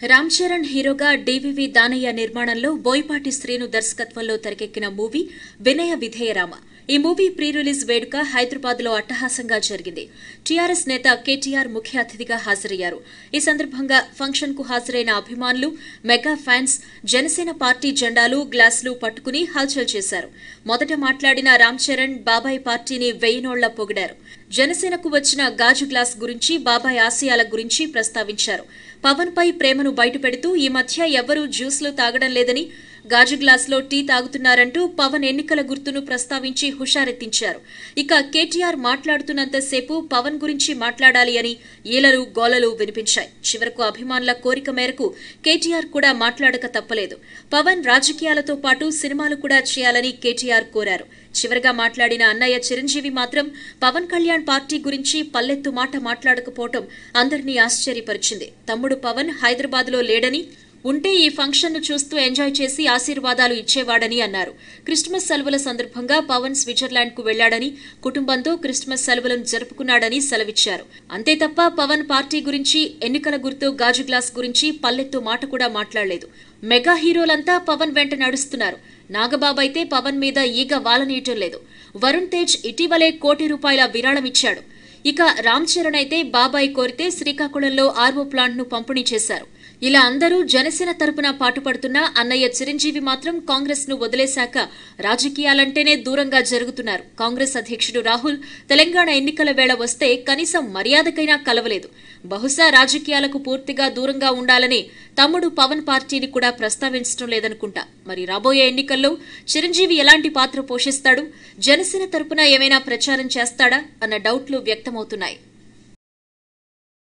రామ్ చరణ్ హీరోగా డివివి దానయ్య నిర్మాణంలో బోయపాటి శ్రీను దర్శకత్వంలో తెరకెక్కిన మూవీ వినయ విధేయరామ ఈ మూవీ ప్రీ రిలీజ్ వేడుక హైదరాబాద్ లో అట్టహాసంగా జరిగింది టీఆర్ఎస్ నేత కేటీఆర్ ముఖ్య అతిథిగా హాజరయ్యారు ఈ సందర్భంగా ఫంక్షన్ కు హాజరైన అభిమానులు మెగా ఫ్యాన్స్ జనసేన పార్టీ జెండాలు గ్లాసులు పట్టుకుని హల్చల్ చేశారు మొదట మాట్లాడిన రామ్ చరణ్ బాబాయ్ పార్టీని వెయ్యినోళ్ల పొగిడారు జనసేనకు వచ్చిన గాజు గ్లాస్ గురించి బాబాయ్ ఆశయాల గురించి ప్రస్తావించారు పవన్ పై ప్రేమను బయటపెడుతూ ఈ మధ్య ఎవ్వరూ జ్యూస్లు తాగడం లేదని గాజు గ్లాసులో టీ తాగుతున్నారంటూ పవన్ ఎన్నికల గుర్తును ప్రస్తావించి హుషారెత్తించారు ఇక కేటీఆర్ మాట్లాడుతున్నంతసేపు పవన్ గురించి మాట్లాడాలి అని ఈలలు గోలలు వినిపించాయి చివరకు అభిమానుల కోరిక మేరకు కేటీఆర్ కూడా మాట్లాడక తప్పలేదు పవన్ రాజకీయాలతో పాటు సినిమాలు కూడా చేయాలని కేటీఆర్ కోరారు చివరగా మాట్లాడిన అన్నయ్య చిరంజీవి మాత్రం పవన్ కళ్యాణ్ పార్టీ గురించి పల్లెత్తు మాట మాట్లాడకపోవటం అందరినీ ఆశ్చర్యపరిచింది తమ్ముడు పవన్ హైదరాబాద్లో లేడని ఉంటే ఈ ఫంక్షన్ను చూస్తూ ఎంజాయ్ చేసి ఆశీర్వాదాలు ఇచ్చేవాడని అన్నారు క్రిస్మస్ సెలవుల సందర్భంగా పవన్ స్విట్జర్లాండ్ కు వెళ్లాడని కుటుంబంతో క్రిస్మస్ సెలవులను జరుపుకున్నాడని సెలవిచ్చారు అంతే తప్ప పవన్ పార్టీ గురించి ఎన్నికల గుర్తు గాజు గ్లాస్ గురించి పల్లెత్తు మాట కూడా మాట్లాడలేదు మెగా హీరోలంతా పవన్ వెంట నడుస్తున్నారు నాగబాబు అయితే పవన్ మీద ఈగ వాలనీయటం లేదు వరుణ్ తేజ్ ఇటీవలే కోటి రూపాయల విరాళం ఇచ్చాడు ఇక రామ్ చరణ్ అయితే బాబాయ్ కోరితే శ్రీకాకుళంలో ఆర్వో ప్లాంట్ ను పంపిణీ చేశారు ఇలా అందరూ జనసేన తరపున పాటుపడుతున్నా అన్నయ్య చిరంజీవి మాత్రం కాంగ్రెస్ ను వదిలేశాక రాజకీయాలంటేనే దూరంగా జరుగుతున్నారు కాంగ్రెస్ అధ్యక్షుడు రాహుల్ తెలంగాణ ఎన్నికల వేళ వస్తే కనీసం మర్యాదకైనా కలవలేదు బహుశా రాజకీయాలకు పూర్తిగా దూరంగా ఉండాలని తమ్ముడు పవన్ పార్టీని కూడా ప్రస్తావించడం లేదనుకుంటా మరి రాబోయే ఎన్నికల్లో చిరంజీవి ఎలాంటి పాత్ర పోషిస్తాడు జనసేన తరపున ఏమైనా ప్రచారం చేస్తాడా అన్న డౌట్లు వ్యక్తమవుతున్నాయి